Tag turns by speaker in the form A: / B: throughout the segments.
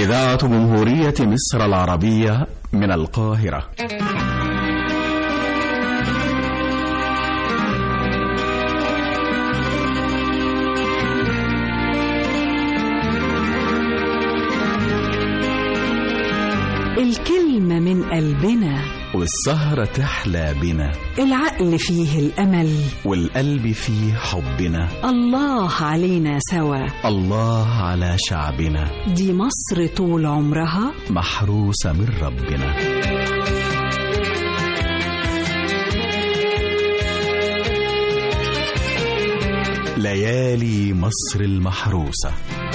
A: إذاعة جمهورية مصر العربية من القاهرة
B: الكلمة من قلبنا
A: والسهرة تحلى بنا
B: العقل فيه الأمل
A: والقلب فيه حبنا
B: الله علينا سوا
A: الله على شعبنا
B: دي مصر طول عمرها
A: محروسة من ربنا ليالي مصر المحروسة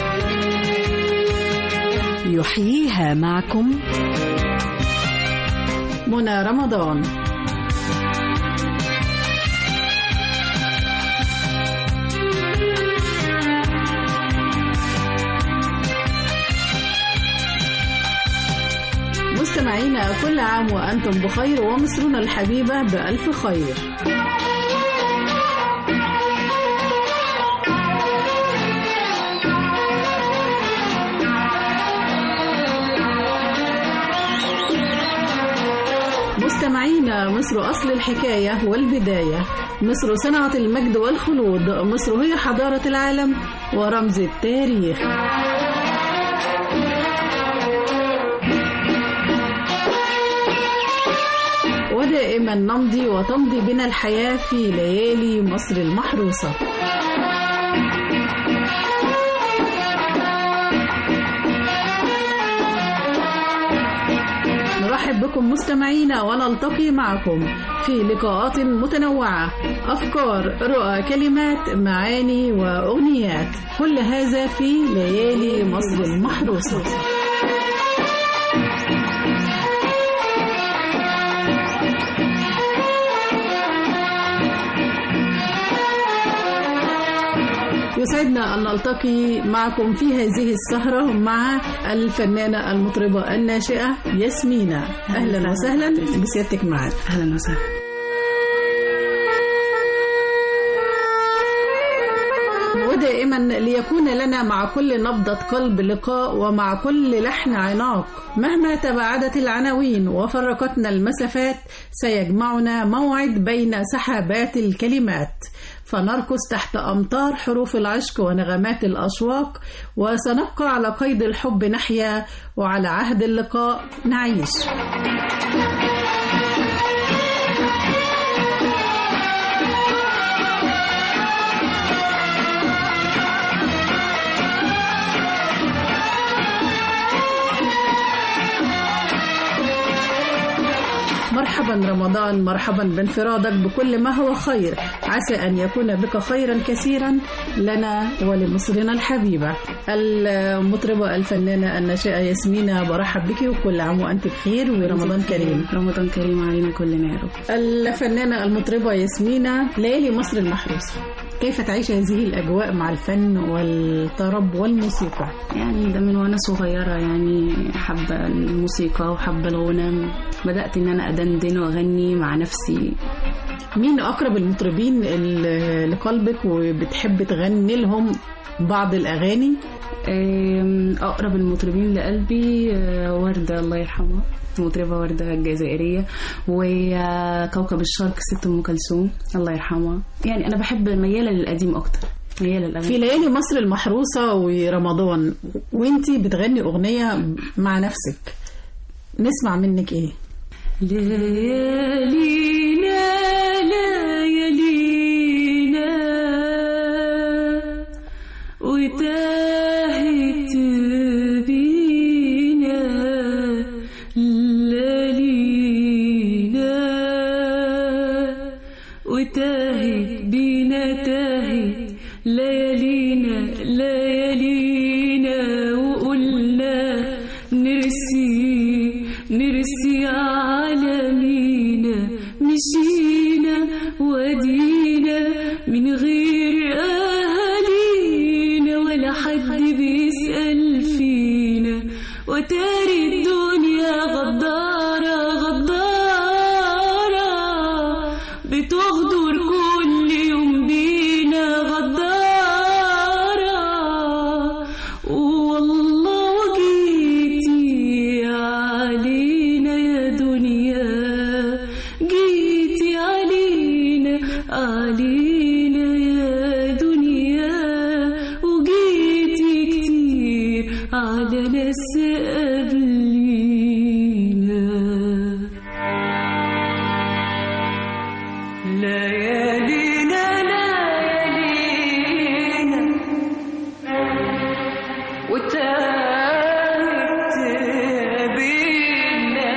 B: يحييها معكم
C: منى رمضان مستمعينا كل عام وأنتم بخير ومصرنا الحبيبة بألف خير مستمعينا مصر أصل الحكاية والبداية مصر صنعة المجد والخلود مصر هي حضارة العالم ورمز التاريخ ودائما نمضي وتمضي بنا الحياة في ليالي مصر المحروسة نرحب بكم مستمعينا ونلتقي معكم في لقاءات متنوعة أفكار رؤى كلمات معاني وأغنيات كل هذا في ليالي مصر المحروسة يسعدنا أن نلتقي معكم في هذه السهرة مع الفنانة المطربة الناشئة ياسمينة أهلا وسهلا بسيادتك معنا
D: اهلا وسهلا
C: ودائما ليكون لنا مع كل نبضة قلب لقاء ومع كل لحن عناق مهما تباعدت العناوين وفرقتنا المسافات سيجمعنا موعد بين سحابات الكلمات فنرقص تحت أمطار حروف العشق ونغمات الأشواق وسنبقى على قيد الحب نحيا وعلى عهد اللقاء نعيش مرحبا رمضان مرحبا بانفرادك بكل ما هو خير عسى أن يكون بك خيرا كثيرا لنا ولمصرنا الحبيبة المطربة الفنانة الناشئة ياسمينة برحب بك وكل عام وأنت بخير ورمضان كريم
D: رمضان كريم علينا كلنا يا رب
C: الفنانة المطربة ياسمينة ليالي مصر المحروسة كيف تعيش هذه الأجواء مع الفن والطرب والموسيقى
D: يعني ده من وانا صغيرة يعني حابة الموسيقى وحابة الغنى بدأت ان انا ادندن واغني مع نفسي
C: مين أقرب المطربين ال- لقلبك وبتحب تغني لهم بعض الأغاني
D: أم، اقرب المطربين لقلبي أه، وردة الله يرحمها المطربة وردة الجزائرية وكوكب الشرق ست ام كلثوم الله يرحمها يعني انا بحب ميالة للقديم اكتر ميالة للأغاني
C: في ليالي مصر المحروسة ورمضان وانتي بتغني أغنية مع نفسك نسمع منك ايه
D: ليالينا ليالينا وتاهت بينا ليالينا وتاهت بينا تاهت ليالينا ليالينا وقلنا نرسي نرسي عالمينا مشينا ودينا من غير أهالينا ولا حد بيسأل فينا وتاري الدنيا غدارة غدارة بتغدر كل يوم بينا غدارة والله وجيه على ناس قبلينا ليالينا ليالينا وتاهت بينا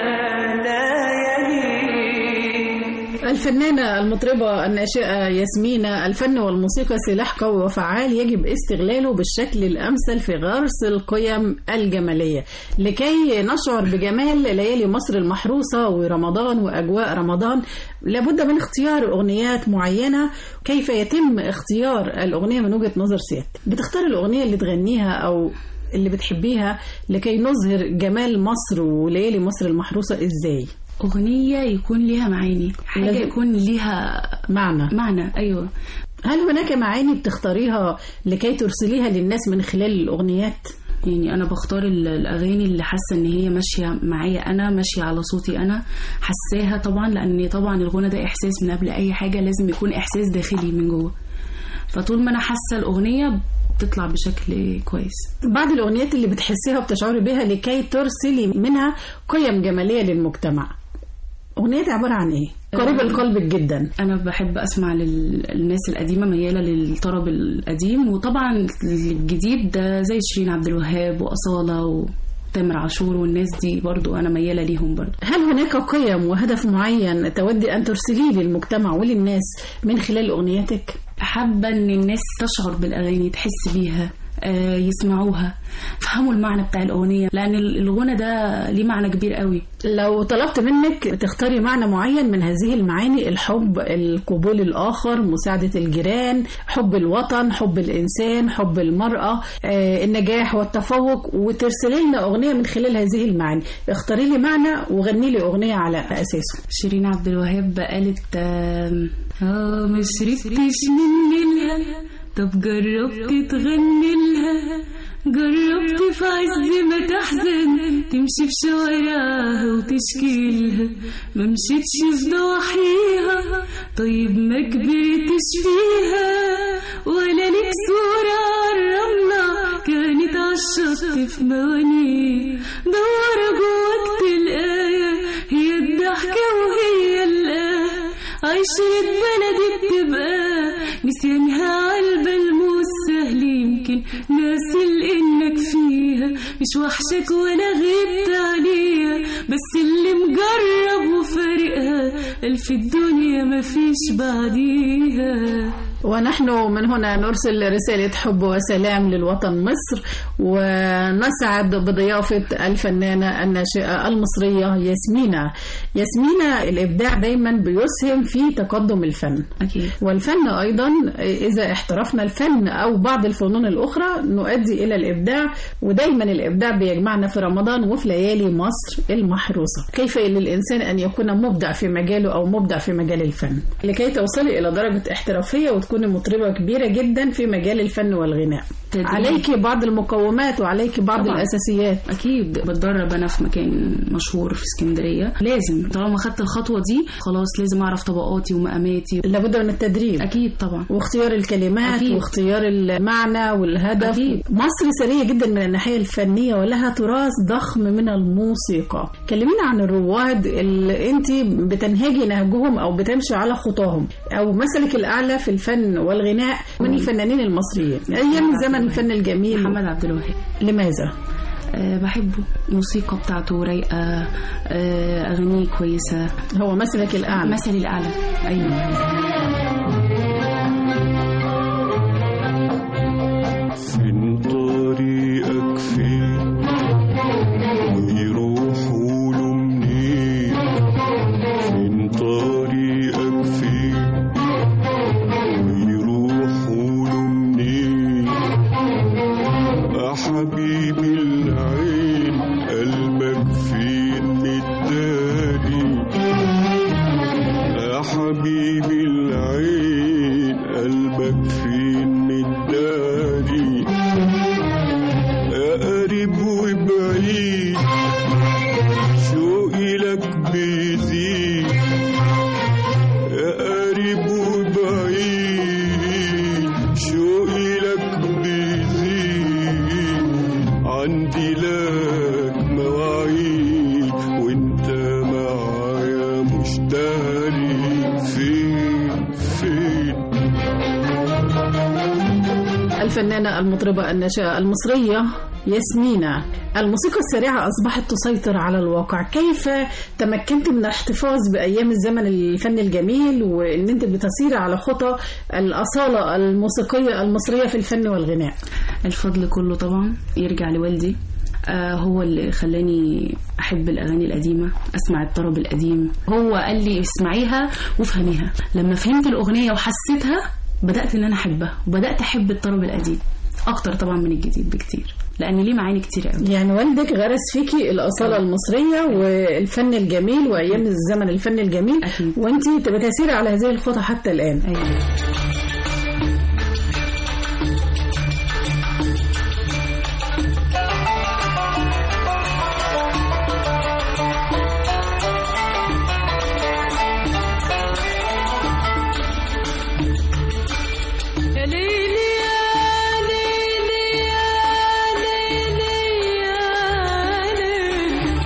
D: ليالينا
C: الفنانة المطربة الناشئة ياسمينة الفن والموسيقى سلاح قوي وفعال يجب استغلاله بالشكل الأمثل في غرس القيم الجمالية لكي نشعر بجمال ليالي مصر المحروسة ورمضان وأجواء رمضان لابد من اختيار أغنيات معينة كيف يتم اختيار الأغنية من وجهة نظر سيادتك بتختار الأغنية اللي تغنيها أو اللي بتحبيها لكي نظهر جمال مصر وليالي مصر المحروسة إزاي
D: أغنية يكون ليها معاني حاجة
C: لازم-
D: يكون ليها
C: معنى
D: معنى أيوة
C: هل هناك معاني بتختاريها لكي ترسليها للناس من خلال الأغنيات؟
D: يعني انا بختار ال- الاغاني اللي حاسه ان هي ماشيه معايا انا ماشيه على صوتي انا حساها طبعا لان طبعا الغنى ده احساس من قبل اي حاجه لازم يكون احساس داخلي من جوه فطول ما انا حاسه الاغنيه بتطلع بشكل كويس
C: بعض الأغنيات اللي بتحسيها وبتشعري بها لكي ترسلي منها قيم جمالية للمجتمع أغنية عبارة عن إيه؟ قريبة لقلبك جدا
D: انا بحب اسمع للناس القديمه مياله للطرب القديم وطبعا الجديد ده زي شيرين عبد الوهاب واصاله وتامر عاشور والناس دي برضو انا مياله ليهم برضو
C: هل هناك قيم وهدف معين تودي أن ترسليه للمجتمع وللناس من خلال أغنياتك؟
D: حابة ان الناس تشعر بالاغاني تحس بيها آه، يسمعوها يفهموا المعنى بتاع الاغنيه لان ال- الغنى ده ليه معنى كبير قوي
C: لو طلبت منك تختاري معنى معين من هذه المعاني الحب القبول الآخر مساعدة الجيران حب الوطن حب الإنسان حب المرأة آه، النجاح والتفوق وترسلي لنا أغنية من خلال هذه المعاني اختاري لي معنى وغني لي أغنية على أساسه
D: شيرين عبد الوهاب قالت آم، اه ما شربتش من نيلها طب جربت تغني لها جربت في عز ما تحزن تمشي في شوارعها وتشكي لها ما مشيتش في ضواحيها طيب ما كبرتش فيها ولا ليك صورة على الرملة كانت عالشط في موانيه دورة جواك تلقاها هي الضحكة وهي الآه عشرة بلدي بتبقى نسيانها عالبال مش سهل يمكن ناسي انك فيها مش وحشك ولا غبت عليها بس اللي مجرب وفارقها ألف الدنيا مفيش بعديها
C: ونحن من هنا نرسل رسالة حب وسلام للوطن مصر ونسعد بضيافة الفنانة الناشئة المصرية ياسمينة ياسمينة الإبداع دايما بيسهم في تقدم الفن
D: أكيد
C: والفن أيضا إذا احترفنا الفن أو بعض الفنون الأخرى نؤدي إلى الإبداع ودايما الإبداع بيجمعنا في رمضان وفي ليالي مصر المحروسة كيف للإنسان أن يكون مبدع في مجاله أو مبدع في مجال الفن لكي توصلي إلى درجة احترافية وتكوني مطربة كبيرة جدا في مجال الفن والغناء
D: تدريب.
C: عليك بعض المقومات وعليك بعض
D: طبعاً.
C: الأساسيات
D: اكيد بتدرب انا في مكان مشهور في اسكندريه لازم طالما خدت الخطوه دي خلاص لازم اعرف طبقاتي ومقاماتي
C: لابد من التدريب
D: اكيد طبعا
C: واختيار الكلمات
D: أكيد.
C: واختيار المعنى والهدف
D: أكيد.
C: مصر ثرية جدا من الناحية الفنية ولها تراث ضخم من الموسيقى كلمينا عن الرواد اللي انت بتنهجي نهجهم او بتمشي على خطاهم او مثلك الاعلى في الفن والغناء من الفنانين المصريين ايام زمن الفن الجميل
D: محمد عبد الوهاب
C: لماذا
D: أه بحبه الموسيقى بتاعته رايقه أه اغانيه كويسه
C: هو مثلك الاعلى
D: مثلي الاعلى ايوه
E: فين طريقك فين ويروحوا له منين فين طريقك فين ويروحوا له منين يا حبيبي العين قلبك فين متداري يا حبيبي لك مواعيد وانت معايا مشتري فين فين
C: الفنانة المطربة الناشئة المصرية ياسمينة الموسيقى السريعة أصبحت تسيطر على الواقع كيف تمكنت من الاحتفاظ بأيام الزمن الفن الجميل وأن أنت بتسير على خطى الأصالة الموسيقية المصرية في الفن والغناء
D: الفضل كله طبعا يرجع لوالدي آه هو اللي خلاني احب الاغاني القديمه اسمع الطرب القديم هو قال لي اسمعيها وافهميها لما فهمت الاغنيه وحسيتها بدات ان انا احبها وبدات احب الطرب القديم اكتر طبعا من الجديد بكتير لان ليه معاني كتير قوي
C: يعني والدك غرس فيكي الأصالة المصرية والفن الجميل وأيام الزمن الفن الجميل
D: أكيد.
C: وأنت بتسيري على هذه الخطى حتى الآن
D: ايوه
F: يا ليلي يا ليلي يا ليلي يا ليلي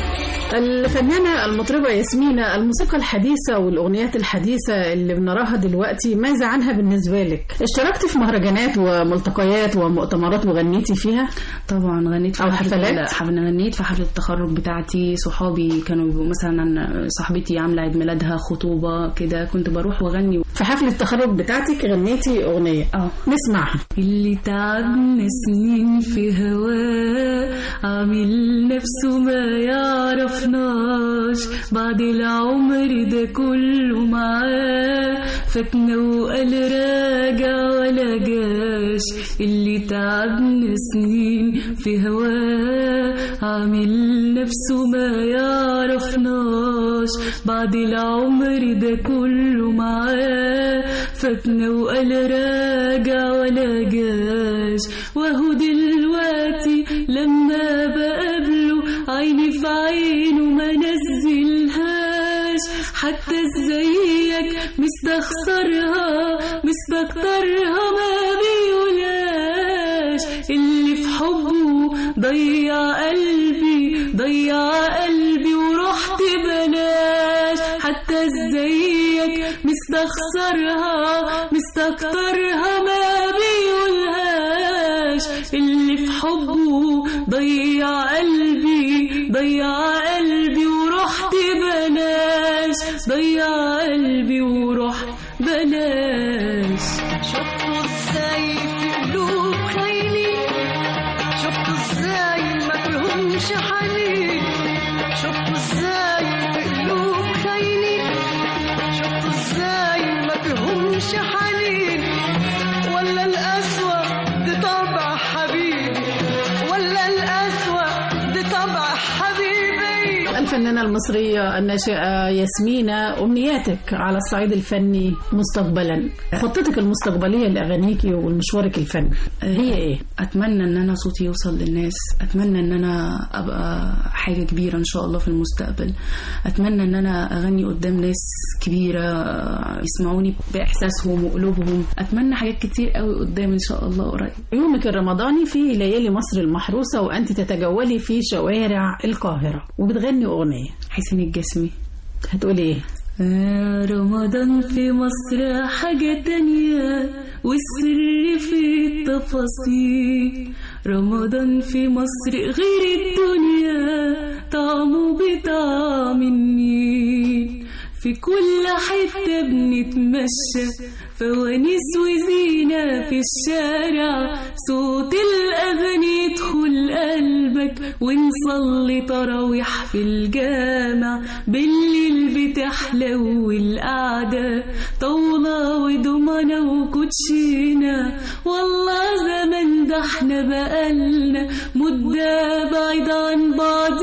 C: الفنانة المطربة ياسمينة الموسيقى الحديثة والأغنيات الحديثة اللي بنراها دلوقتي ماذا عنها بالنسبة لك؟ اشتركتي في مهرجانات وملتقيات ومؤتمرات وغنيتي فيها؟
D: طبعا غنيت في
C: أو
D: حفلة-
C: حفلات؟
D: لا، حفلة غنيت في حفلة التخرج بتاعتي صحابي كانوا بيبقوا مثلا صاحبتي عاملة عيد ميلادها خطوبة كده كنت بروح واغني
C: في حفلة التخرج بتاعتك غنيتي أغنية
D: اه
C: نسمعها
D: اللي تعبنا سنين في هواه عامل نفسه ما يعرفناش بعد العمر ده كله معاه فاتنا وقال راجع ولا جاش اللي تعبنا سنين في هواه عامل نفسه ما يعرفناش بعد العمر ده كله معاه فاتنا وقال راجع ولا جاش وهو دلوقتي لما بقابله عيني في عينه ما نزلهاش حتى ازيك مستخسرها مستكترها ما بيقولاش اللي في حبه ضيع قلبي ضيع قلبي ورحت بلاش حتى ازيك مستخسرها مستكترها ما بيقولهاش اللي في حبه ضيع قلبي ضيع قلبي ورحت بلاش ضيع قلبي ورحت بلاش
F: شفتوا ازاي في قلوب خايني شفتوا ازاي ما فيهمش حنين شفتوا ازاي في قلوب خايني شفتوا ازاي ما فيهمش حنين ولا القسوة دي طبع حبيبي ولا القسوة دي طبع حبيبي
C: الفنانة المصرية الناشئة ياسمينة أمنياتك على الصعيد الفني مستقبلا خطتك المستقبلية لأغانيكي ومشوارك الفني هي إيه؟
D: اتمنى ان انا صوتي يوصل للناس اتمنى ان انا ابقى حاجه كبيره ان شاء الله في المستقبل اتمنى ان انا اغني قدام ناس كبيره يسمعوني باحساسهم وقلوبهم اتمنى حاجات كتير قوي قدام ان شاء الله قريب
C: يومك الرمضاني في ليالي مصر المحروسة وأنت تتجولي في شوارع القاهرة وبتغني أغنية
D: حسين الجسمي
C: هتقولي إيه؟
D: آه، رمضان في مصر حاجة تانية والسر في التفاصيل رمضان في مصر غير الدنيا طعمه بطعم النيل في كل حتة بنتمشى فوانيس وزينة في الشارع صوت الأغاني يدخل قلبك ونصلي تراويح في الجامع بالليل بتحلو القعدة طاولة ودمنة وكوتشينة والله زمان ده احنا بقالنا مدة بعيد عن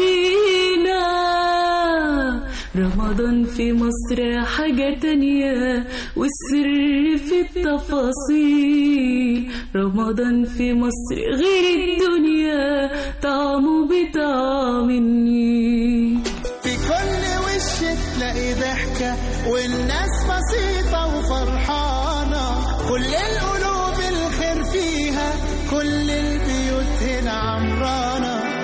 D: بعضينا رمضان في مصر حاجة تانية والسر في التفاصيل رمضان في مصر غير الدنيا طعمه بطعم النيل
G: في كل وش تلاقي ضحكة والناس بسيطة وفرحانة كل القلوب الخير فيها كل البيوت هنا عمرانة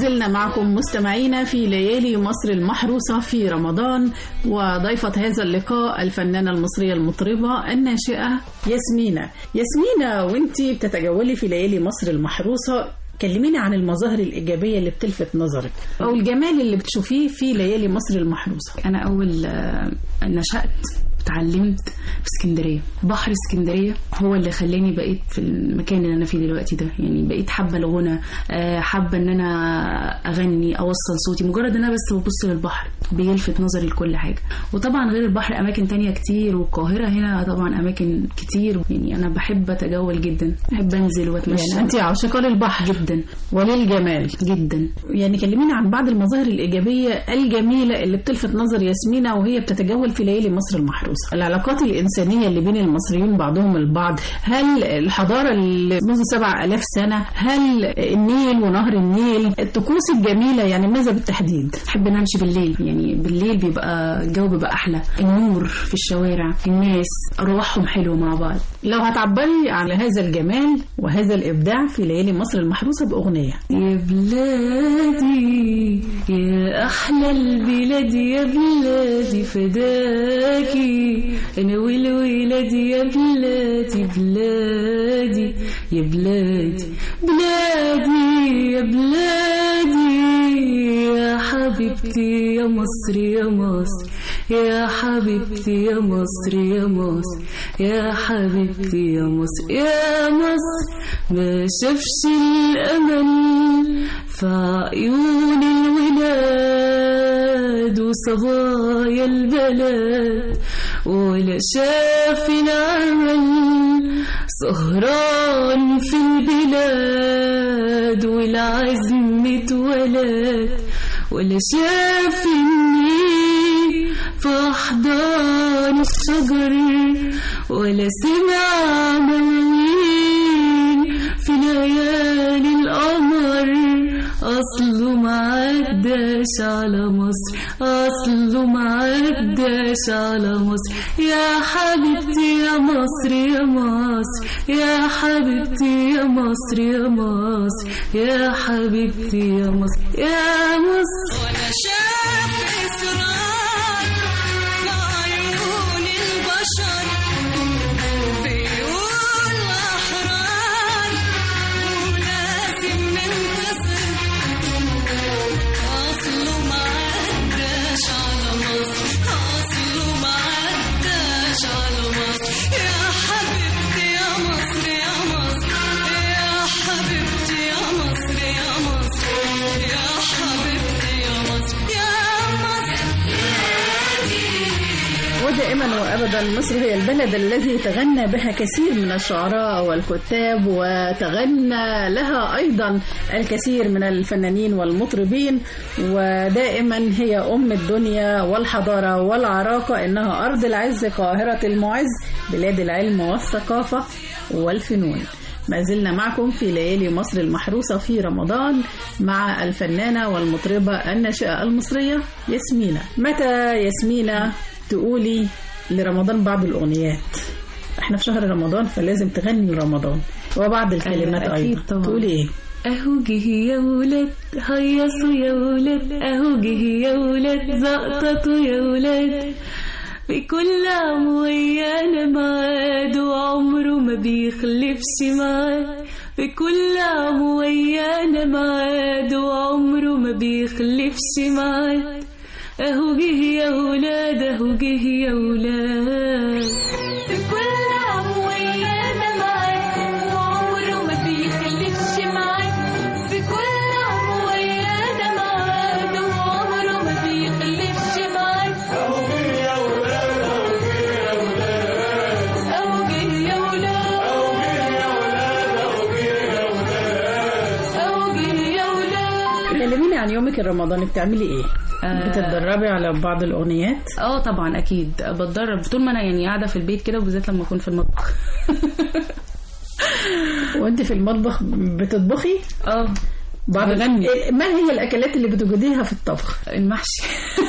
C: زلنا معكم مستمعينا في ليالي مصر المحروسة في رمضان وضيفة هذا اللقاء الفنانة المصرية المطربة الناشئة ياسمينة ياسمينة وانتي بتتجولي في ليالي مصر المحروسة كلمينا عن المظاهر الإيجابية اللي بتلفت نظرك أو الجمال اللي بتشوفيه في ليالي مصر المحروسة
D: انا اول آه، نشأت اتعلمت في اسكندريه بحر اسكندريه هو اللي خلاني بقيت في المكان اللي انا فيه دلوقتي ده يعني بقيت حابه الغنى آه، حابه ان انا اغني اوصل صوتي مجرد ان انا بس ببص للبحر بيلفت نظري لكل حاجه وطبعا غير البحر اماكن تانية كتير والقاهره هنا طبعا اماكن كتير يعني انا بحب اتجول جدا بحب انزل واتمشى
C: يعني أنت عاشقة للبحر
D: جدا
C: وللجمال
D: جدا
C: يعني كلمينا عن بعض المظاهر الإيجابية الجميلة اللي بتلفت نظر ياسمينة وهي بتتجول في ليالي مصر المحروسة العلاقات الإنسانية اللي بين المصريين بعضهم البعض هل الحضارة اللي منذ سبع ألاف سنة هل النيل ونهر النيل الطقوس الجميلة يعني ماذا بالتحديد
D: بحب ان امشي بالليل يعني بالليل بيبقى الجو بيبقى احلى النور في الشوارع الناس ارواحهم حلوه مع بعض
C: لو هتعبري على هذا الجمال وهذا الإبداع في ليالي مصر المحروسة بأغنية
D: يا بلادي يا أحلى البلاد يا بلادي فداكي أنا والولاد يا بلادي بلادي يا بلادي بلادي يا بلادي يا حبيبتي يا مصر يا مصر يا حبيبتي يا مصر يا مصر يا حبيبتي يا مصر يا مصر ما شافش الأمل في عيون الولاد وصبايا البلد ولا شاف العمل سهران في البلاد والعزم اتولد ولا شاف النيل في أحضان الشجر ولا سمع ملايين في ليالي القمر أصله ما عداش على مصر أصله ما عداش على مصر يا حبيبتي يا مصر يا مصر يا حبيبتي يا مصر يا مصر يا حبيبتي يا مصر يا مصر
F: ولا شاف إسرار في عيون البشر بيقول أحرار ولازم ننتصر أصله ما عداش على مصر أصله ما عداش على مصر يا حبيبتي يا مصر يا مصر يا حبيبتي يا مصر يا مصر يا حبيبتي يا مصر يا مصر
C: ودائما وابدا مصر هي البلد الذي تغنى بها كثير من الشعراء والكتاب وتغنى لها ايضا الكثير من الفنانين والمطربين ودائما هي ام الدنيا والحضاره والعراقه انها ارض العز قاهره المعز بلاد العلم والثقافه والفنون ما زلنا معكم في ليالي مصر المحروسة في رمضان مع الفنانة والمطربة الناشئة المصرية ياسمينة متى ياسمينة تقولي لرمضان بعض الأغنيات احنا في شهر رمضان فلازم تغني رمضان وبعض الكلمات
D: أيوة، أكيد
C: أيضا
D: طبعا.
C: تقولي ايه
D: اهو جه يا ولاد هيصوا يا ولاد اهو جه يا ولاد زقططوا يا ولاد بكل عام ويانا ميعاد وعمره ما بيخلفش ميعاد بكل عام ويانا ميعاد وعمره ما بيخلفش ميعاد اهو جه يا ولاد اهو جه يا ولاد بكل عام ويانا معاك وعمره ما بيخلفش معاك بكل عام ويانا معاك وعمره ما بيخلفش معاك أهو جه يا ولاد أهو جه يا ولاد أهو جه يا ولاد
C: كلميني عن يومك الرمضاني بتعملي ايه بتتدربي على بعض الأغنيات
D: اه طبعا اكيد بتدرب طول ما انا يعني قاعده في البيت كده وبالذات لما اكون في المطبخ
C: وانت في المطبخ بتطبخي
D: اه
C: بعض
D: بغني.
C: إيه- ما هي الأكلات اللي بتوجديها في الطبخ
D: المحشي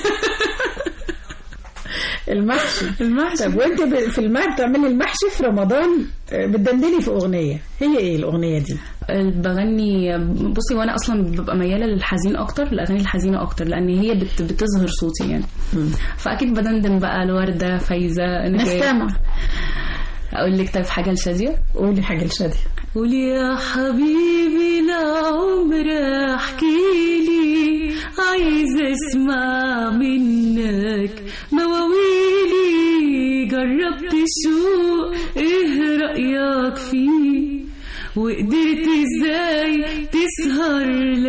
C: المحشي
D: المحشي
C: طب وانت ب- في الماء بتعملي المحشي في رمضان آه، بتدندني في اغنيه هي ايه الاغنيه دي
D: بغني بصي وانا اصلا ببقى مياله للحزين اكتر الاغاني الحزينه اكتر لان هي بت بتظهر صوتي يعني فاكيد بدندن بقى الورده فايزه أنا جاية-
C: نستمع
D: اقول لك طيب حاجه لشاديه
C: قولي حاجة لشادية
D: قولي يا حبيبي لعمر احكيلي عايزة اسمع منك مواويلي جربت الشوق ايه رأيك فيه وقدرت ازاي تسهر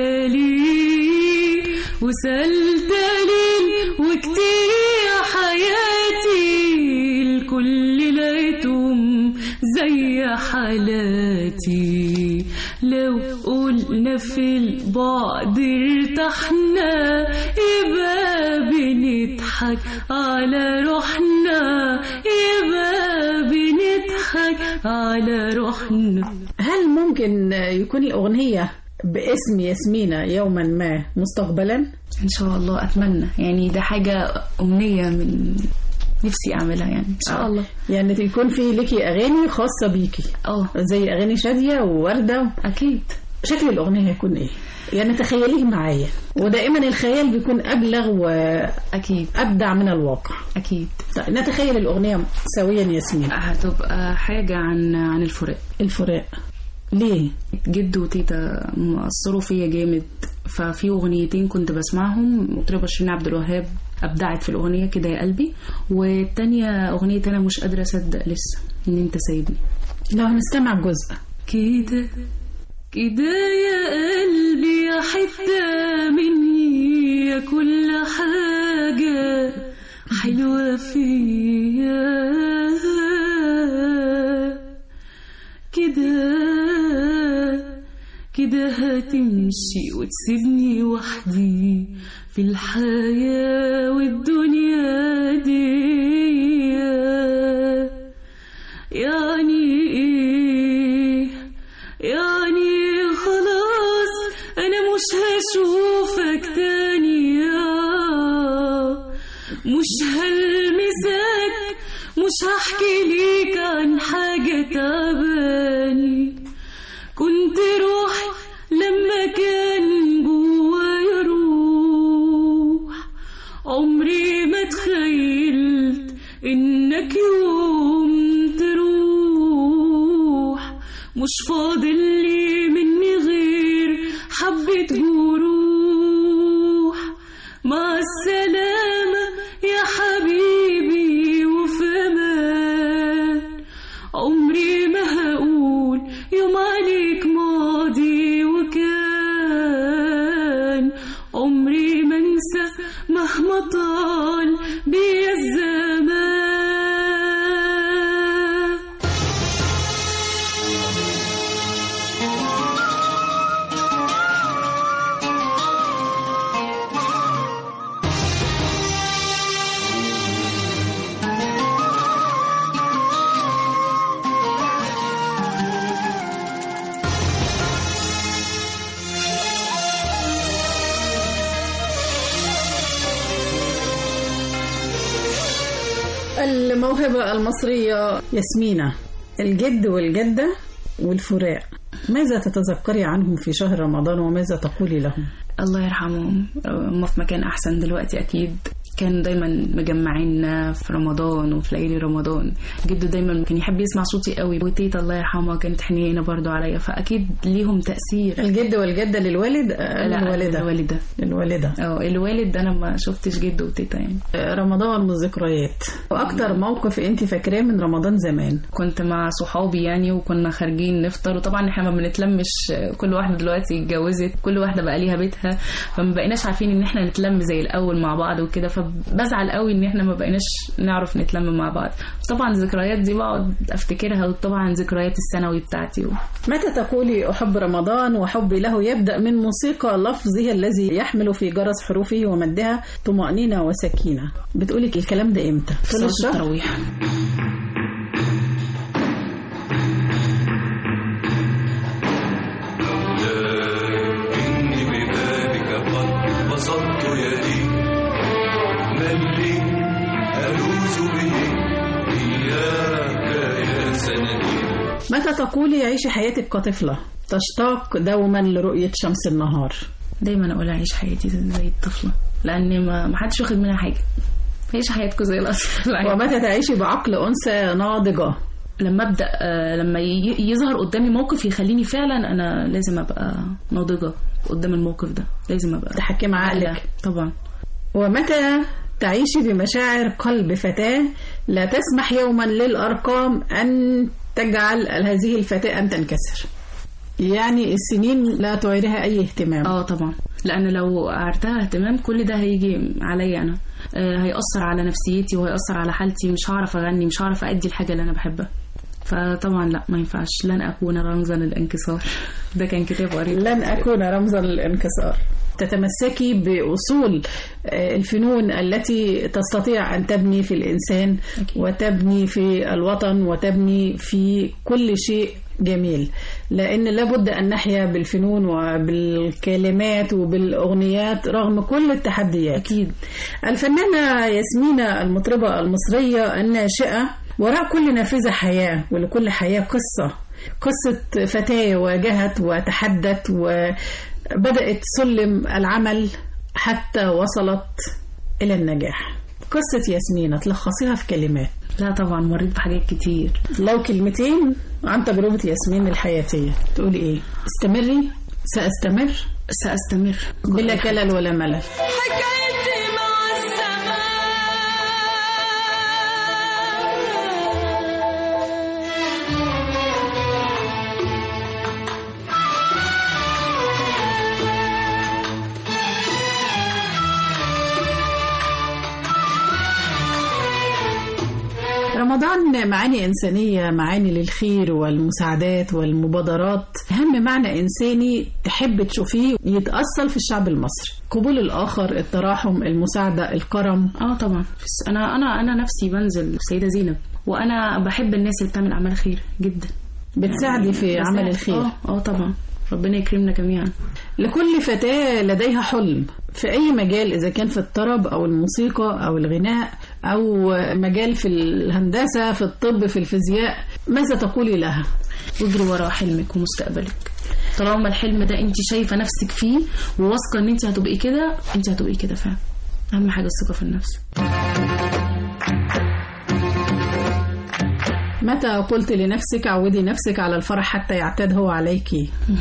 D: ليالي وسألت ليل وكتير يا حياتي الكل لقيتهم زي حالاتي لو قلنا في البعد ارتحنا يبقى بنضحك على روحنا يبقى بنضحك على روحنا
C: هل ممكن يكون الأغنية باسم ياسمينة يوما ما مستقبلا
D: ان شاء الله اتمنى يعني ده حاجة امنية من نفسي اعملها يعني ان شاء الله
C: يعني يكون في ليكي أغاني خاصة بيكي
D: اه
C: زي أغاني شادية ووردة
D: اكيد
C: شكل الأغنية هيكون إيه يعني تخيليه معايا ودائما الخيال بيكون أبلغ
D: اكيد
C: وأبدع من الواقع
D: اكيد
C: طيب نتخيل الأغنية سويا ياسمين
D: هتبقى حاجة عن عن الفراق
C: الفراق ليه
D: جد وتيتا مأثروا فيا جامد ففي أغنيتين كنت بسمعهم مطربة شيرين عبد الوهاب أبدعت في الأغنية كده يا قلبي والتانية أغنية أنا مش قادرة أصدق لسه إن أنت سايبني
C: لو هنستمع جزء
D: كده كده يا قلبي يا حتة مني يا كل حاجة حلوة فيا كده كده هتمشي وتسيبني وحدي في الحياة والدنيا دي يعني ايه يعني خلاص انا مش هشوفك تاني يا مش هلمسك مش هحكي ليك عن حاجة تعباني كنت روحي لما كان جوايا روح عمري ما تخيلت انك يوم تروح مش فاضل لي مني غير حبة جروح مع السلامة يا حبيبي وفي امان عمري ما هقول يوم عليك ماضي وكان عمري ما انسى مهما طال بيا الزمان
C: الموهبة المصرية ياسمينة الجد والجدة والفراق ماذا تتذكري عنهم في شهر رمضان وماذا تقولي لهم
D: الله يرحمهم هم في مكان احسن دلوقتي اكيد كان دايما مجمعيننا في رمضان وفي ليالي رمضان جده دايما كان يحب يسمع صوتي قوي وتيتا الله يرحمها كانت حنينه برضو عليا فاكيد ليهم تاثير
C: الجد والجدة للوالد آه،
D: لا
C: للوالدة
D: الوالده
C: للوالدة
D: اه الوالد انا ما شفتش جده وتيتا يعني
C: آه، رمضان والذكريات وأكتر موقف أنت فاكراه من رمضان زمان
D: كنت مع صحابي يعني وكنا خارجين نفطر وطبعا احنا ما بنتلمش كل واحده دلوقتي اتجوزت كل واحده بقى ليها بيتها فما بقيناش عارفين ان احنا نتلم زي الاول مع بعض وكده فبزعل قوي ان احنا ما بقيناش نعرف نتلم مع بعض طبعا الذكريات دي بقعد افتكرها وطبعا ذكريات الثانوي بتاعتي و...
C: متى تقولي أحب رمضان وحبي له يبدأ من موسيقى لفظه الذي يحمل في جرس حروفه ومدها طمأنينة وسكينة بتقولي الكلام ده إمتى؟ طول
D: صلاة
C: الشهر؟
D: التراويح
E: إني ببابك قد بسطت يدي من لي ألوذ به إياك يا سندي
C: متى تقولي عيشي حياتك كطفلة تشتاق دوما لرؤية شمس النهار
D: دايما اقول اعيش حياتي زي الطفله لان ما ما حدش واخد منها حاجه عيش حياتكم زي الاصل
C: ومتى تعيشي بعقل أنثى ناضجة
D: لما ابدا آه، لما ي- يظهر قدامي موقف يخليني فعلا انا لازم ابقى ناضجه قدام الموقف ده لازم ابقى
C: تحكم عقلك
D: عاقلة. طبعا
C: ومتى تعيشي بمشاعر قلب فتاة لا تسمح يوما للأرقام أن تجعل هذه الفتاة أن تنكسر يعني السنين لا تعيرها أي اهتمام
D: اه طبعا لان لو اعرتها اهتمام كل ده هيجي عليا انا آه، هيأثر على نفسيتي وهيأثر على حالتي مش هعرف اغني مش هعرف ادي الحاجه اللي انا بحبها فطبعا لا ما ينفعش لن اكون رمزا للانكسار ده كان كتاب قريب
C: لن أكون رمزا للانكسار تتمسكي بأصول آه، الفنون التي تستطيع أن تبني في الإنسان
D: أكيد.
C: وتبني في الوطن وتبني في كل شيء جميل لأن لابد أن نحيا بالفنون وبالكلمات وبالأغنيات رغم كل التحديات
D: اكيد
C: الفنانة ياسمينة المطربة المصرية الناشئة وراء كل نافذة حياة ولكل حياة قصة قصة فتاة واجهت وتحدت وبدأت سلم العمل حتى وصلت إلى النجاح قصة ياسمينة تلخصيها في كلمات
D: لا طبعا مريت بحاجات كتير
C: لو كلمتين عن تجربة ياسمين الحياتية تقولي إيه استمري سأستمر
D: سأستمر
C: بلا كلل ولا ملل
F: حكايتي مع الزمان
C: رمضان معاني إنسانية معاني للخير والمساعدات والمبادرات أهم معنى إنساني تحب تشوفيه يتأصل في الشعب المصري قبول الآخر التراحم المساعدة الكرم
D: اه طبعا بس انا انا انا نفسي بنزل سيده زينب وانا بحب الناس اللي بتعمل اعمال خير جدا
C: بتساعدي في
D: بساعد.
C: عمل الخير
D: اه اه طبعا ربنا يكرمنا جميعا
C: لكل فتاة لديها حلم في أي مجال إذا كان في الطرب أو الموسيقى أو الغناء أو مجال في الهندسة في الطب في الفيزياء ماذا تقولي لها؟
D: واجري ورا حلمك ومستقبلك طالما الحلم ده انت شايفه نفسك فيه وواثقه ان انت هتبقي كده انت هتبقي كده فعلا اهم حاجه الثقه في النفس
C: متى قلت لنفسك عودي نفسك على الفرح حتى يعتاد هو عليك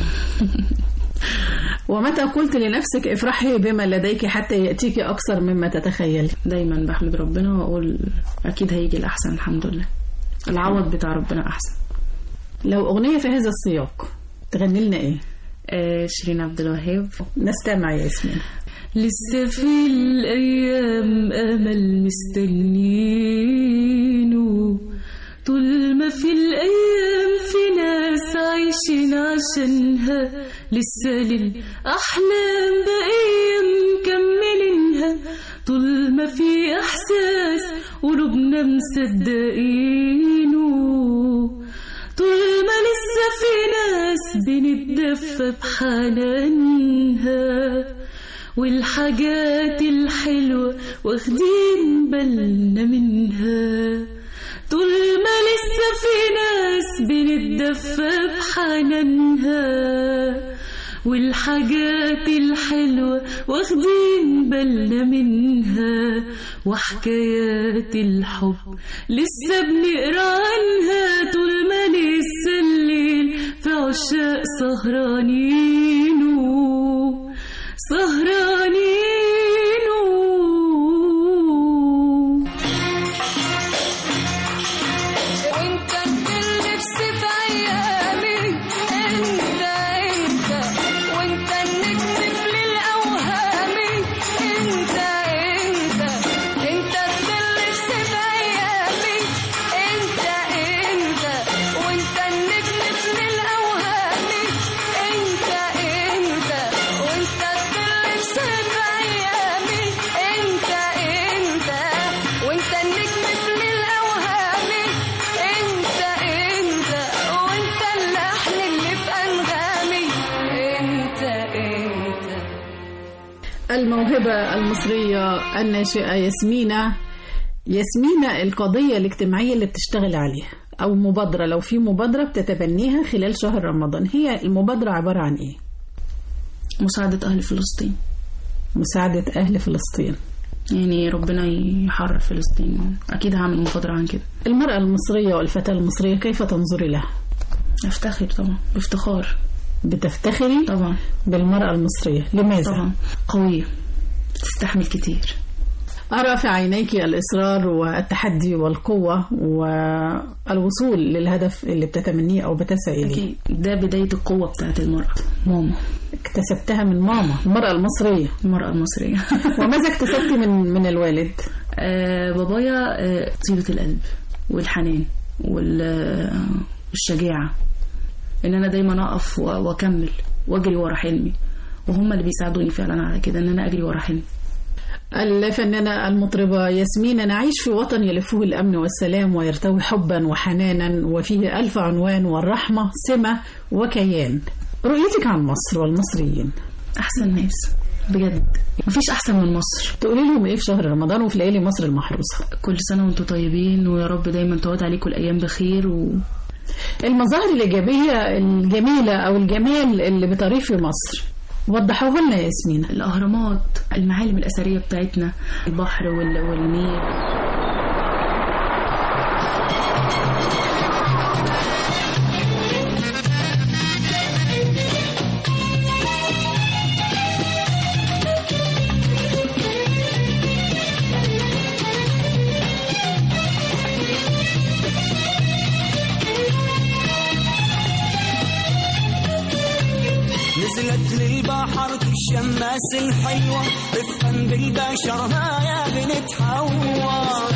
C: ومتى قلت لنفسك افرحي بما لديك حتى يأتيك أكثر مما تتخيلي
D: دايما بحمد ربنا واقول اكيد هيجي الاحسن الحمد لله العوض بتاع ربنا احسن
C: لو أغنية في هذا السياق تغني لنا إيه؟
D: آه شيرين عبد الوهاب
C: نستمع يا ياسمين
D: لسه في الأيام أمل مستنينه طول ما في الأيام في ناس عايشين عشانها لسه للأحلام بقية مكملينها طول ما في إحساس قلوبنا مصدقينه طول ما لسه في ناس بنتدفى بحنانها والحاجات الحلوة واخدين بالنا منها طول ما لسه في ناس بنتدفى بحنانها والحاجات الحلوة واخدين بالنا منها وحكايات الحب لسه بنقرا عنها طول ما لسه الليل في عشاق سهرانينه سهرانينه
F: وانت بتلبس في ايامي انت انت وانت النجم في الاوهامي انت انت انت بتلبس في ايامي انت انت وانت النجم في الاوهامي انت انت وانت بتلبس في ايامي انت انت وانت النجم في الاوهامي انت انت وانت اللحن اللي في انغامي انت انت
C: الموهبة المصرية الناشئة ياسمينة ياسمينة القضية الاجتماعية اللي بتشتغل عليها أو مبادرة لو في مبادرة بتتبنيها خلال شهر رمضان هي المبادرة عبارة عن إيه؟
D: مساعدة أهل فلسطين
C: مساعدة أهل فلسطين
D: يعني ربنا يحرر فلسطين أكيد هعمل مبادرة عن كده
C: المرأة المصرية والفتاة المصرية كيف تنظري لها؟
D: أفتخر طبعا بافتخار
C: بتفتخري
D: طبعا
C: بالمرأة المصرية لماذا؟
D: طبعا قوية تستحمل كتير
C: أرى في عينيك الإصرار والتحدي والقوة والوصول للهدف اللي بتتمنيه أو بتسعي إليه
D: أكيد ده بداية القوة بتاعت المرأة ماما
C: اكتسبتها من ماما المرأة المصرية
D: المرأة المصرية
C: وماذا اكتسبتي من من الوالد؟
D: آه بابايا آه طيبة القلب والحنان وال- والشجاعة إن أنا دايما أقف و- وأكمل وأجري ورا حلمي وهم اللي بيساعدوني فعلا على كده إن أنا أجري ورا حلمي
C: الفنانة المطربة ياسمين نعيش في وطن يلفه الأمن والسلام ويرتوي حبا وحنانا وفيه ألف عنوان والرحمة سمة وكيان رؤيتك عن مصر والمصريين
D: أحسن ناس بجد مفيش أحسن من مصر
C: تقولي لهم إيه في شهر رمضان وفي ليالي مصر المحروسة
D: كل سنة وانتم طيبين ويا رب دايما تعود عليكم الأيام بخير و...
C: المظاهر الإيجابية الجميلة أو الجمال اللي بتريه في مصر وضحوه لنا يا ياسمين
D: الأهرامات المعالم الأثرية بتاعتنا البحر وال... والنيل
H: نزلت للبحر الشماس الحلوة رفقا بالبشر ها يا بنت حوا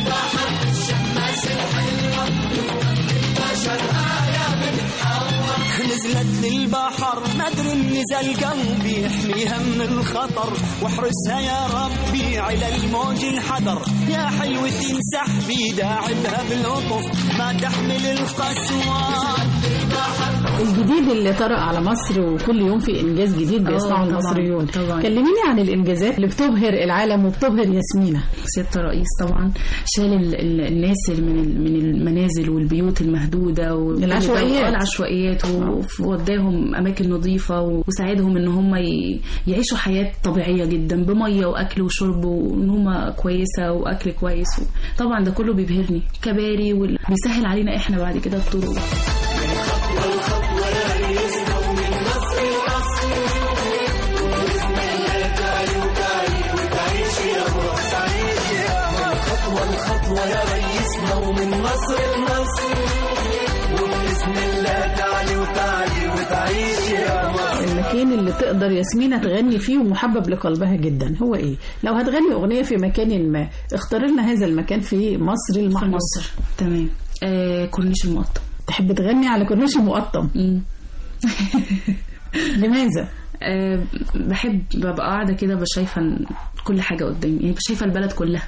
H: نزلت للبحر ندر نزل قلبي يحميها من الخطر واحرسها يا ربي على الموج الحذر يا حلوة سحبي داعبها باللطف ما تحمل القسوة
C: الجديد اللي طرأ على مصر وكل يوم في إنجاز جديد بيصنعه
D: طبعاً،
C: المصريون
D: طبعاً.
C: كلميني عن الإنجازات اللي بتبهر العالم وبتبهر ياسمينة
D: سيادة الرئيس طبعا شال ال- ال- الناس اللي من ال- من المنازل والبيوت المهدودة وكل ده-
C: العشوائيات.
D: آه، العشوائيات ووداهم أماكن نظيفة و- وساعدهم إن هم ي- يعيشوا حياة طبيعية جدا بمية وأكل وشرب وإن هم كويسة وأكل كويس طبعا ده كله بيبهرني كباري وال- بيسهل علينا إحنا بعد كده الطرق
C: المكان اللي تقدر ياسمينة تغني فيه ومحبب لقلبها جدا هو إيه لو هتغني أغنية في مكان ما اختار لنا هذا المكان في مصر
D: في
C: المحروسة
D: مصر تمام آه كورنيش المقطم
C: تحب تغني على كورنيش المقطم
D: مم.
C: لماذا؟
D: أه بحب ببقى قاعدة كده ببقى شايفة إن كل حاجة قدامي يعني ببقى شايفة البلد كلها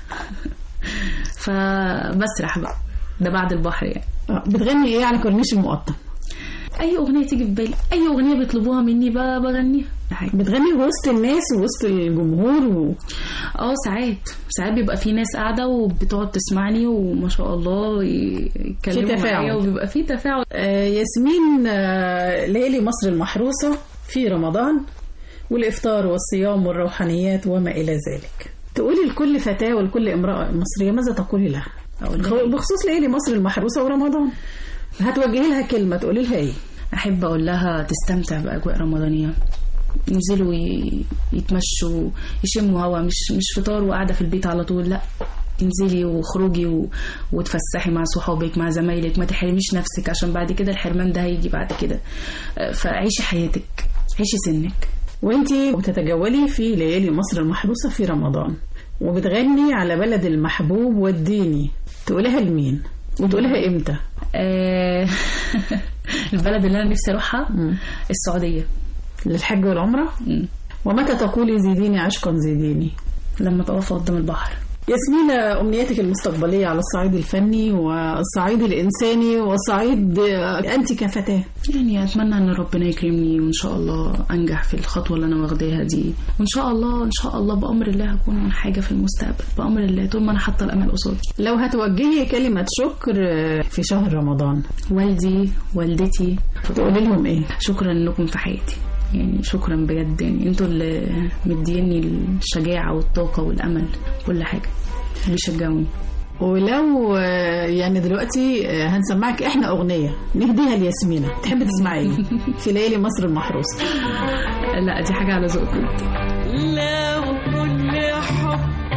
D: فبسرح بقى ده بعد البحر يعني
C: آه، بتغني إيه على كورنيش المقطم؟
D: أي أغنية تيجي في بالي أي أغنية بيطلبوها مني ب- بغنيها ده حاجة.
C: بتغني وسط الناس ووسط الجمهور و...
D: اه ساعات ساعات بيبقى في ناس قاعدة وبتقعد تسمعني وما شاء الله ي- يتكلموا
C: في تفاعل.
D: معايا وبيبقى في تفاعل
C: آه، ياسمين آه، ليالي مصر المحروسة في رمضان والإفطار والصيام والروحانيات وما إلى ذلك تقولي لكل فتاة ولكل امرأة مصرية ماذا تقولي لها
D: أقول لها
C: بخصوص ليالي مصر المحروسة ورمضان هتوجهي لها كلمة تقولي لها إيه
D: احب اقول لها تستمتع باجواء رمضانيه ينزلوا ي- يتمشوا يشموا هوا مش مش فطار وقاعده في البيت على طول لا انزلي وخروجي و... وتفسحي مع صحابك مع زمايلك ما تحرميش نفسك عشان بعد كده الحرمان ده هيجي بعد كده آه، فعيشي حياتك عيشي سنك
C: وانتي بتتجولي في ليالي مصر المحروسة في رمضان وبتغني على بلد المحبوب والديني تقولها لمين وتقولها امتى
D: آه، البلد اللي انا نفسي اروحها
C: مم.
D: السعوديه
C: للحج والعمرة
D: مم.
C: ومتى تقولي زيديني عشقا زيديني
D: لما تقف قدام البحر
C: ياسمينة أمنياتك المستقبلية على الصعيد الفني والصعيد الإنساني والصعيد آه، أنت كفتاة
D: يعني اتمنى ان ربنا يكرمني وان شاء الله انجح في الخطوه اللي انا واخداها دي وان شاء الله ان شاء الله بامر الله هكون حاجه في المستقبل بامر الله طول ما انا حاطه الامل قصادي
C: لو هتوجهي كلمة شكر آه، في شهر رمضان
D: والدي والدتي
C: تقولي لهم إيه؟
D: شكرا انكم في حياتي يعني شكرا بجد يعني انتوا اللي مديني الشجاعه والطاقه والامل كل حاجه بيشجعوني
C: ولو آه، يعني دلوقتي آه، هنسمعك احنا اغنيه نهديها لياسمينة تحب تسمعي ايه في ليالي مصر المحروسه
D: لا دي حاجه على ذوقكم
F: لو كل حب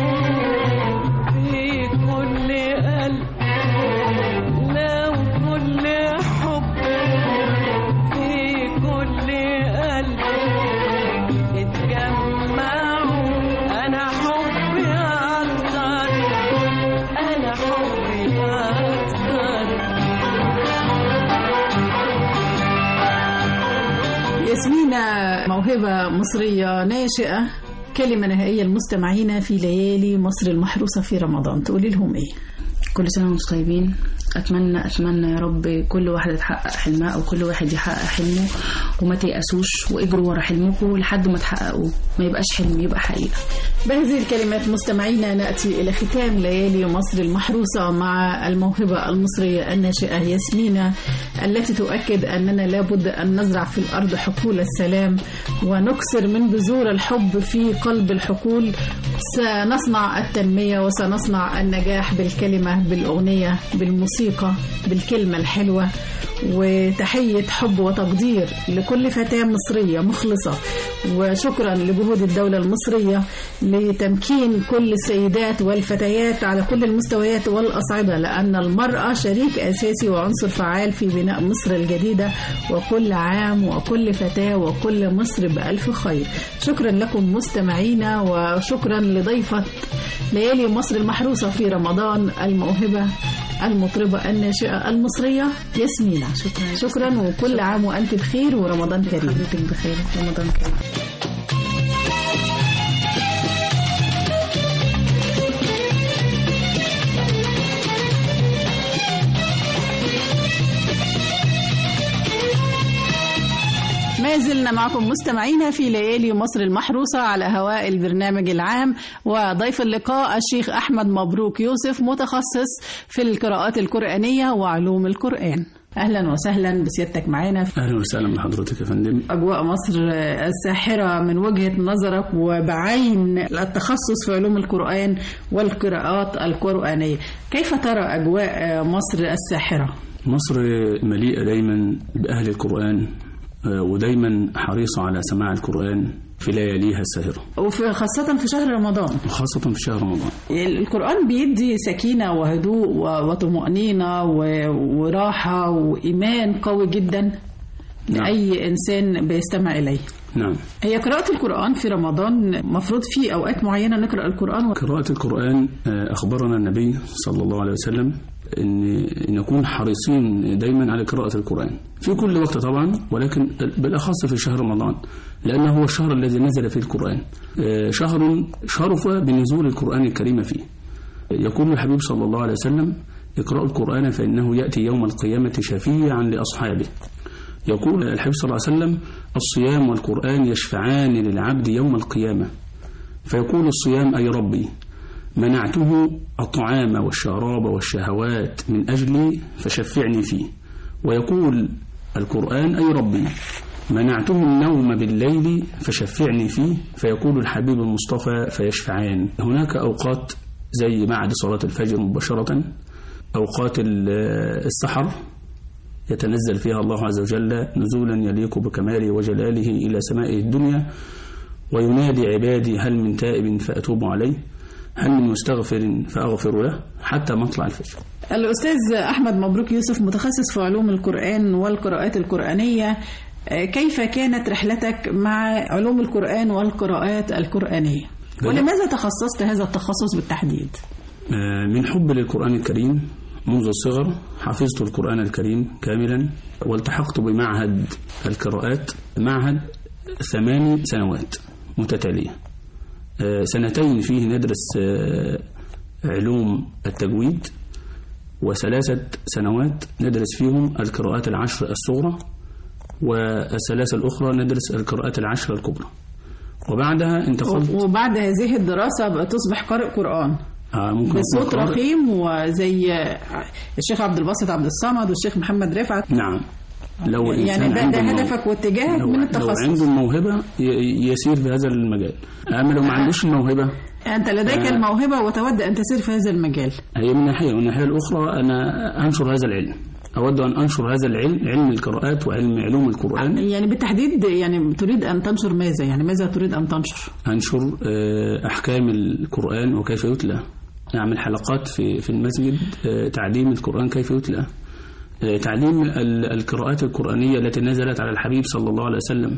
F: في كل قلب لو كل حب في كل قلب اتجمعوا انا حبي اكتر انا حبي اكتر
C: ياسمينة موهبه مصريه ناشئه كلمه نهائيه لمستمعينا في ليالي مصر المحروسه في رمضان تقولي لهم ايه
D: كل سنه وانتم طيبين اتمنى اتمنى يا رب كل واحده تحقق حلمها او كل واحد يحقق حلمه وما تيأسوش واجروا ورا حلمكم لحد ما تحققوه ما يبقاش حلم يبقى حقيقه
C: بهذه الكلمات مستمعينا ناتي الى ختام ليالي مصر المحروسه مع الموهبه المصريه الناشئه ياسمينة التي تؤكد اننا لابد ان نزرع في الارض حقول السلام ونكسر من بذور الحب في قلب الحقول سنصنع التنميه وسنصنع النجاح بالكلمه بالاغنيه بالموسيقى بالكلمه الحلوه وتحيه حب وتقدير لكل فتاه مصريه مخلصه وشكرا لجهود الدوله المصريه لتمكين كل السيدات والفتيات على كل المستويات والأصعدة لأن المرأة شريك أساسي وعنصر فعال في بناء مصر الجديدة وكل عام وكل فتاة وكل مصر بألف خير شكرا لكم مستمعينا وشكرا لضيفة ليالي مصر المحروسة في رمضان الموهبة المطربة الناشئة المصرية ياسمينة
D: شكرا
C: شكرا وكل عام وأنت بخير ورمضان كريم
D: حضرتك بخير رمضان كريم
C: ما زلنا معكم مستمعينا في ليالي مصر المحروسة على هواء البرنامج العام وضيف اللقاء الشيخ أحمد مبروك يوسف متخصص في القراءات القرآنية وعلوم القرآن أهلا وسهلا بسيادتك معانا في
A: اهلا وسهلا بحضرتك يا فندم
C: أجواء مصر الساحرة من وجهة نظرك وبعين التخصص في علوم القرآن والقراءات القرآنية كيف ترى أجواء مصر الساحرة؟
A: مصر مليئة دايما بأهل القرآن آه، ودايما حريصة على سماع القرآن في لياليها الساهرة
C: وفي خاصة في شهر رمضان
A: وخاصة في شهر رمضان
C: القرآن بيدي سكينة وهدوء و- وطمأنينة و- وراحة وإيمان قوي جدا
A: نعم.
C: لأي إنسان بيستمع إليه
A: نعم
C: هي قراءة القرآن في رمضان مفروض في أوقات معينة نقرأ القرآن
A: قراءة القرآن آه، أخبرنا النبي صلى الله عليه وسلم أن نكون حريصين دايما على قراءة القرآن في كل وقت طبعا ولكن بالأخص في شهر رمضان لأنه هو الشهر الذي نزل فيه القرآن آه، شهر شرف بنزول القرآن الكريم فيه يقول الحبيب صلى الله عليه وسلم اقرأوا القرآن فإنه يأتي يوم القيامة شفيعا لأصحابه يقول الحبيب صلى الله عليه وسلم الصيام والقرآن يشفعان للعبد يوم القيامة فيقول الصيام أي ربي منعته الطعام والشراب والشهوات من أجلي فشفعني فيه ويقول القرآن أي ربي منعته النوم بالليل فشفعني فيه فيقول الحبيب المصطفى فيشفعان هناك أوقات زي بعد صلاة الفجر مباشرة أوقات ال- السحر يتنزل فيها الله عز وجل نزولا يليق بكماله وجلاله إلى سمائه الدنيا وينادي عبادي هل من تائب فأتوب عليه هل من مستغفر فأغفر له حتى مطلع الفجر
C: الأستاذ أحمد مبروك يوسف متخصص في علوم القرآن والقراءات القرآنية آه، كيف كانت رحلتك مع علوم القرآن والقراءات القرآنية ولماذا تخصصت هذا التخصص بالتحديد
A: آه، من حب للقرآن الكريم منذ الصغر حفظت القرآن الكريم كاملا والتحقت بمعهد القراءات معهد ثمان سنوات متتالية آه، سنتين فيه ندرس آه، علوم التجويد وثلاثة سنوات ندرس فيهم القراءات العشر الصغرى والثلاثة الأخرى ندرس القراءات العشر الكبرى وبعدها انتقلت
C: وبعد هذه الدراسة بقى تصبح قارئ قرآن
A: آه، ممكن
C: بصوت
A: أقرأ-
C: رخيم وزي الشيخ عبد الباسط عبد الصمد والشيخ محمد رفعت
A: نعم لو الإنسان
C: يعني ده,
A: عنده
C: ده
A: المو-
C: هدفك واتجاهك
A: لو,
C: من
A: لو
C: التخصص
A: عنده الموهبة ي- يسير في هذا المجال أما لو ما عندوش الموهبة
C: أنت لديك
A: آه.
C: الموهبة وتود أن تسير في هذا المجال
A: هي من ناحية ومن الناحية الأخرى أنا أنشر هذا العلم أود أن أنشر هذا العلم علم القراءات وعلم علوم القرآن
C: يعني بالتحديد يعني تريد أن تنشر ماذا يعني ماذا تريد أن تنشر
A: أنشر آه، أحكام القرآن وكيف يتلى أعمل حلقات في في المسجد آه، تعليم القرآن كيف يتلى آه، تعليم ال- القراءات القرآنية التي نزلت على الحبيب صلى الله عليه وسلم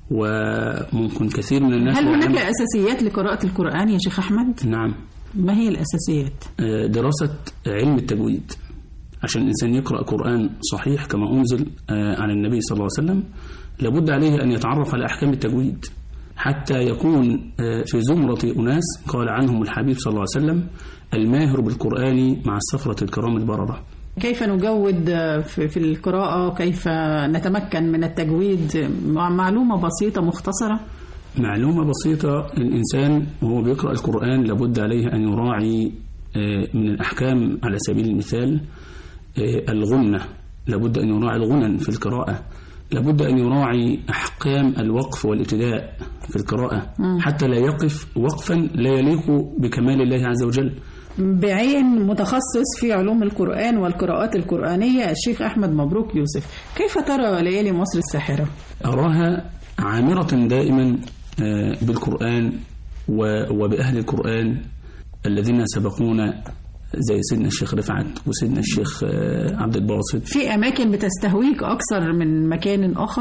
A: وممكن كثير من الناس
C: هل
A: لا
C: هناك
A: يعلم-
C: أساسيات لقراءة القرآن يا شيخ أحمد
A: نعم
C: ما هي الأساسيات
A: آه، دراسة علم التجويد عشان الإنسان يقرأ قرآن صحيح كما أنزل آه، عن النبي صلى الله عليه وسلم لابد عليه أن يتعرف على أحكام التجويد حتى يكون آه، في زمرة أناس قال عنهم الحبيب صلى الله عليه وسلم الماهر بالقرآن مع السفرة الكرام البررة
C: كيف نجود في في القراءة كيف نتمكن من التجويد مع معلومة بسيطة مختصرة
A: معلومة بسيطة الإنسان وهو بيقرأ القرآن لابد عليه أن يراعي آه، من الأحكام على سبيل المثال آه، الغنة لابد أن يراعي الغنن في القراءة لابد أن يراعي أحكام الوقف والابتداء في القراءة حتى لا يقف وقفا لا يليق بكمال الله عز وجل
C: بعين متخصص في علوم القرآن والقراءات القرآنية الشيخ أحمد مبروك يوسف كيف ترى ليالي مصر الساحرة؟
A: أراها عامرة دائما آه، بالقرآن و- وبأهل القرآن الذين سبقونا زي سيدنا الشيخ رفعت وسيدنا الشيخ آه، عبد الباسط
C: في أماكن بتستهويك أكثر من مكان آخر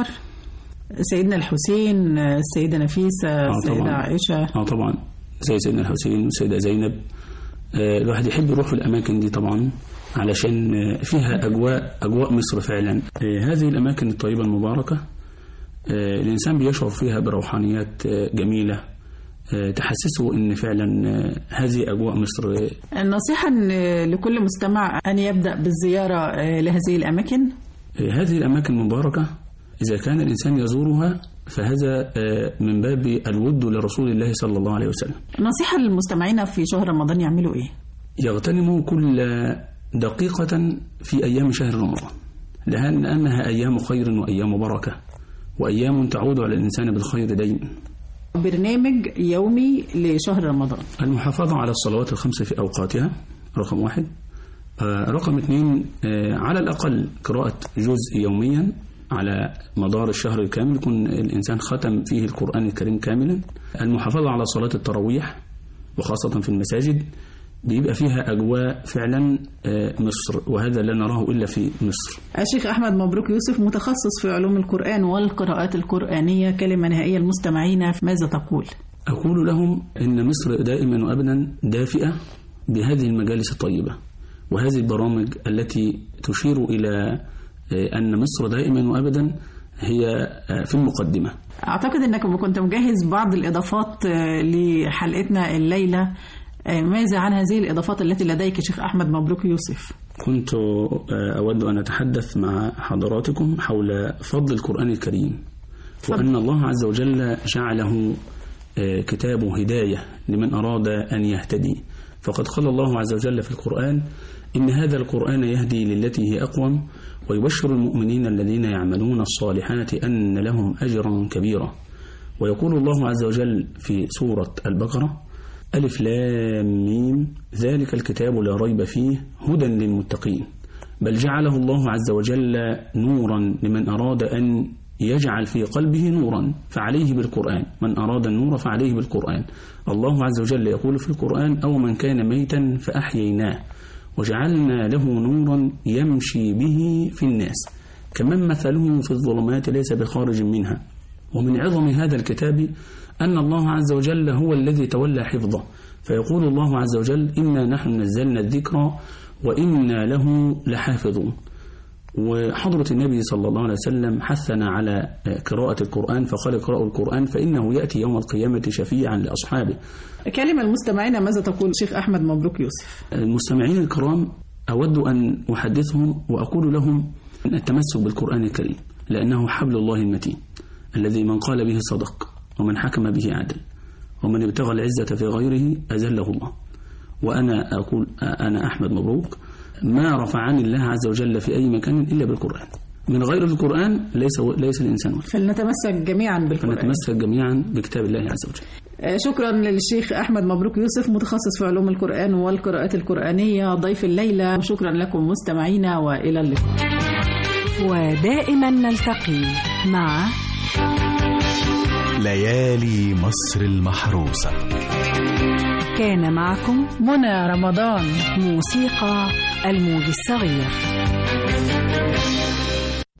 C: سيدنا الحسين السيدة نفيسة السيدة
A: طبعاً.
C: عائشة
A: اه طبعا زي سيدنا الحسين والسيدة زينب آه، الواحد يحب يروح في الأماكن دي طبعا علشان آه، فيها أجواء أجواء مصر فعلا آه، هذه الأماكن الطيبة المباركة آه، الإنسان بيشعر فيها بروحانيات آه، جميلة آه، تحسسه إن فعلا آه، هذه أجواء مصر آه،
C: النصيحة إن لكل مستمع أن يبدأ بالزيارة آه، لهذه الأماكن
A: هذه الأماكن المباركة إذا كان الإنسان يزورها فهذا آه، من باب الود لرسول الله صلى الله عليه وسلم
C: نصيحة للمستمعين في شهر رمضان يعملوا إيه؟
A: يغتنموا كل دقيقة في أيام شهر رمضان لأن أنها أيام خير وأيام بركة وأيام تعود على الإنسان بالخير دائما
C: برنامج يومي لشهر رمضان
A: المحافظة على الصلوات الخمس في أوقاتها رقم واحد آه، رقم اثنين آه، على الأقل قراءة جزء يوميا على مدار الشهر الكامل يكون الإنسان ختم فيه القرآن الكريم كاملا المحافظة على صلاة التراويح وخاصة في المساجد بيبقى فيها أجواء فعلا آه، مصر وهذا لا نراه إلا في مصر
C: الشيخ أحمد مبروك يوسف متخصص في علوم القرآن والقراءات القرآنية كلمة نهائية المستمعين ماذا تقول؟
A: أقول لهم إن مصر دائما وأبدا دافئة بهذه المجالس الطيبة وهذه البرامج التي تشير إلى آه، أن مصر دائما وأبدا هي آه، في المقدمة
C: أعتقد أنك كنت مجهز بعض الإضافات آه، لحلقتنا الليلة آه، ماذا عن هذه الإضافات التي لديك شيخ أحمد مبروك يوسف؟
A: كنت آه، أود أن أتحدث مع حضراتكم حول فضل القرآن الكريم وأن الله عز وجل جعله آه، كتاب هداية لمن أراد أن يهتدي فقد قال الله عز وجل في القرآن إن هذا القرآن يهدي للتي هي أقوم ويبشر المؤمنين الذين يعملون الصالحات أن لهم أجرا كبيرا ويقول الله عز وجل في سورة البقرة ألف لام ميم ذلك الكتاب لا ريب فيه هدى للمتقين بل جعله الله عز وجل نورا لمن أراد أن يجعل في قلبه نورا فعليه بالقرآن من أراد النور فعليه بالقرآن الله عز وجل يقول في القرآن أو من كان ميتا فأحييناه وجعلنا له نورا يمشي به في الناس كمن مثله في الظلمات ليس بخارج منها ومن عظم هذا الكتاب أن الله عز وجل هو الذي تولى حفظه فيقول الله عز وجل إنا نحن نزلنا الذكر وإنا له لحافظون وحضرة النبي صلى الله عليه وسلم حثنا على قراءة القرآن فقال اقرأوا القرآن فإنه يأتي يوم القيامة شفيعا لأصحابه
C: كلمة المستمعين ماذا تقول الشيخ أحمد مبروك يوسف
A: المستمعين الكرام أود أن أحدثهم وأقول لهم أن التمسك بالقرآن الكريم لأنه حبل الله المتين الذي من قال به صدق ومن حكم به عدل ومن ابتغى العزة في غيره أذله الله وأنا أقول أنا أحمد مبروك ما رفعني الله عز وجل في أي مكان إلا بالقرآن من غير القرآن ليس ليس الإنسان واحد
C: فلنتمسك جميعا بالقرآن
A: فنتمسك جميعا بكتاب الله عز وجل
C: آه، شكرا للشيخ أحمد مبروك يوسف متخصص في علوم القرآن والقراءات القرآنية ضيف الليلة وشكرا لكم مستمعينا وإلى اللقاء
B: ودائما نلتقي مع
I: ليالي مصر المحروسة
B: كان معكم
C: منى رمضان
B: موسيقى الموج الصغير